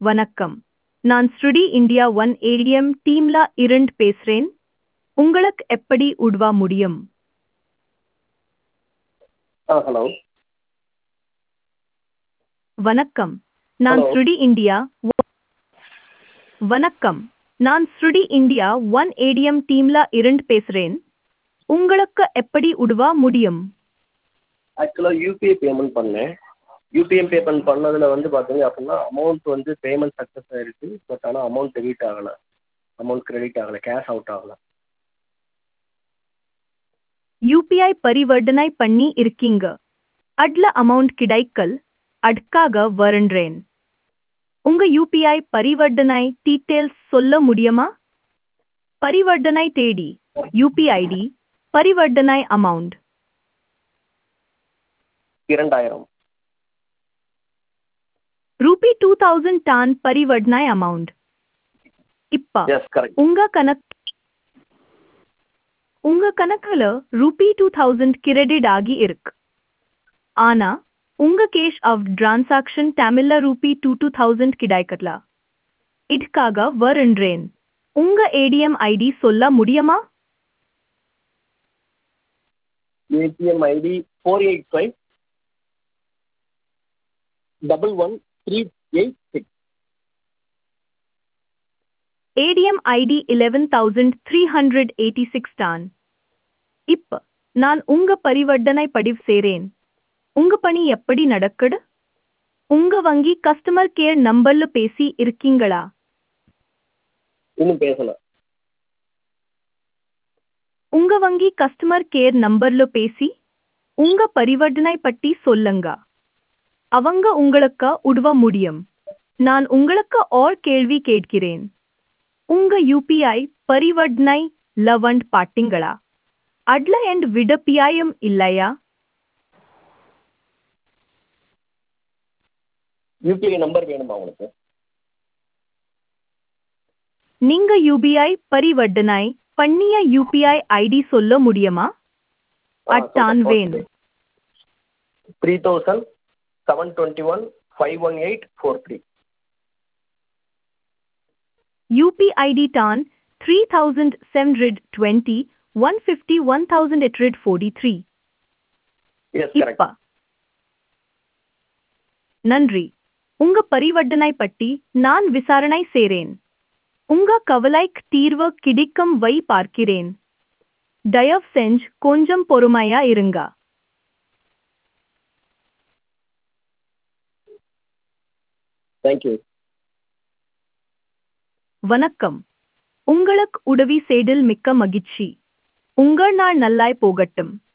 வணக்கம் நான் ஸ்ருடி இந்தியா ஒன் ஏடிஎம் டீம்ல இருந்து பேசுறேன் உங்களுக்கு எப்படி உதவ முடியும் ஆ ஹலோ வணக்கம் நான் Hello. ஸ்ருடி இந்தியா ஒ- வணக்கம் நான் ஸ்ருடி இந்தியா ஒன் ஏடிஎம் டீம்ல இருந்து பேசுறேன் உங்களுக்கு எப்படி உதவ முடியும் ஆக்சுவலாக யூபிஐ பேமெண்ட் பண்ணேன் யூபிஐ பேமெண்ட் பண்ணதில் வந்து பார்த்தீங்க அப்படின்னா அமௌண்ட் வந்து பேமெண்ட் சக்ஸஸ் ஆயிருக்கு பட் ஆனால் அமௌண்ட் டெபிட் ஆகலை அமௌண்ட் கிரெடிட் ஆகலை கேஷ் அவுட் ஆகலை யூபிஐ பரிவர்த்தனை பண்ணி இருக்கீங்க அட்ல அமௌண்ட் கிடைக்கல் அதுக்காக வருன்றேன் உங்க யூபிஐ பரிவர்த்தனை டீட்டெயில்ஸ் சொல்ல முடியுமா பரிவர்த்தனை தேடி யூபிஐடி பரிவர்த்தனை அமௌண்ட் இரண்டாயிரம் ரூபி டூ தௌசண்ட் டான் பரிவர்த்தனை அமௌண்ட் இப்ப எஸ் கரெக்ட் உங்க கணக்கு உங்க கணக்குல ரூபி டூ தௌசண்ட் கிரெடிட் ஆகி இருக்கு ஆனா உங்க கேஷ் ஆஃப் டிரான்சாக்ஷன் தமிழ்ல ரூபி டூ டூ தௌசண்ட் கிடைக்கல இதுக்காக வருன்றேன் உங்க ஏடிஎம் ஐடி சொல்ல முடியுமா ATM ID four eight five double one three eight six ATM ID eleven thousand three hundred eighty six TAN இப்ப நான் உங்க பரிவர்த்தனை பதிவு செய்றேன் உங்க பணி எப்படி நடக்குது உங்க வங்கி கஸ்டமர் கேர் நம்பர்ல பேசி இருக்கீங்களா இன்னும் பேசலை உங்க வங்கி கஸ்டமர் கேர் நம்பர்ல பேசி உங்க பரிவர்த்தனை பற்றி சொல்லுங்க அவங்க உங்களுக்கு உதவ முடியும் நான் உங்களுக்கு ஓர் கேள்வி கேட்கிறேன் உங்க யூபிஐ பரிவர்த்தனை லவண்ட் பாட்டிங்களா அட்ல எண்ட் விடப்பியாயம் இல்லையா யூபிஐ நம்பர் வேணுமா உங்களுக்கு நீங்க யூபிஐ பரிவர்த்தனை பண்ணிய யூபிஐ ஐடி சொல்ல முடியுமா அட்டான் வேணும் three thousand seven twenty one five one eight four three UPID TAN 3720 150 1843 yes இப்ப கரெக்ட் நன்றி உங்க பரிவர்த்தனை பற்றி நான் விசாரணை செய்றேன் உங்க கவலைக்கு தீர்வு கிடைக்கும் வை பார்க்கிறேன் தயவு செஞ்சு கொஞ்சம் பொறுமையா இருங்க தேங்க்யூ வணக்கம் உங்களுக்கு உதவி செய்தல் மிக்க மகிழ்ச்சி உங்கள் நாள் நல்லாய் போகட்டும்